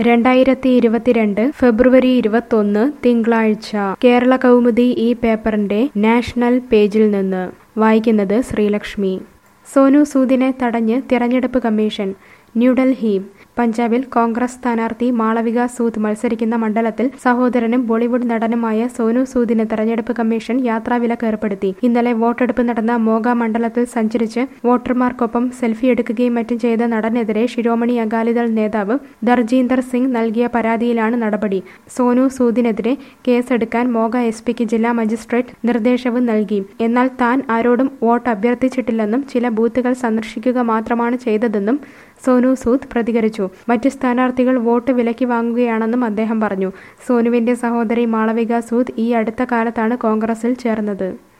രണ്ടായിരത്തി ഇരുപത്തിരണ്ട് ഫെബ്രുവരി ഇരുപത്തൊന്ന് തിങ്കളാഴ്ച കേരള കൗമുദി ഈ പേപ്പറിന്റെ നാഷണൽ പേജിൽ നിന്ന് വായിക്കുന്നത് ശ്രീലക്ഷ്മി സോനു സൂദിനെ തടഞ്ഞ് തിരഞ്ഞെടുപ്പ് കമ്മീഷൻ ന്യൂഡൽഹി പഞ്ചാബിൽ കോൺഗ്രസ് സ്ഥാനാർത്ഥി മാളവിക സൂദ് മത്സരിക്കുന്ന മണ്ഡലത്തിൽ സഹോദരനും ബോളിവുഡ് നടനുമായ സോനു സൂദിന് തെരഞ്ഞെടുപ്പ് കമ്മീഷൻ യാത്രാവിലക്ക് ഏർപ്പെടുത്തി ഇന്നലെ വോട്ടെടുപ്പ് നടന്ന മോഗ മണ്ഡലത്തിൽ സഞ്ചരിച്ച് വോട്ടർമാർക്കൊപ്പം സെൽഫി എടുക്കുകയും മറ്റും ചെയ്ത നടനെതിരെ ശിരോമണി അകാലിദൾ നേതാവ് ദർജീന്ദർ സിംഗ് നൽകിയ പരാതിയിലാണ് നടപടി സോനു സൂദിനെതിരെ കേസെടുക്കാൻ മോഗ എസ് പിക്ക് ജില്ലാ മജിസ്ട്രേറ്റ് നിർദ്ദേശവും നൽകി എന്നാൽ താൻ ആരോടും വോട്ട് അഭ്യർത്ഥിച്ചിട്ടില്ലെന്നും ചില ബൂത്തുകൾ സന്ദർശിക്കുക മാത്രമാണ് ചെയ്തതെന്നും സോനു സൂദ് പ്രതികരിച്ചു മറ്റ് സ്ഥാനാർത്ഥികൾ വോട്ട് വിലയ്ക്ക് വാങ്ങുകയാണെന്നും അദ്ദേഹം പറഞ്ഞു സോനുവിന്റെ സഹോദരി മാളവിക സൂദ് ഈ അടുത്ത കാലത്താണ് കോൺഗ്രസിൽ ചേർന്നത്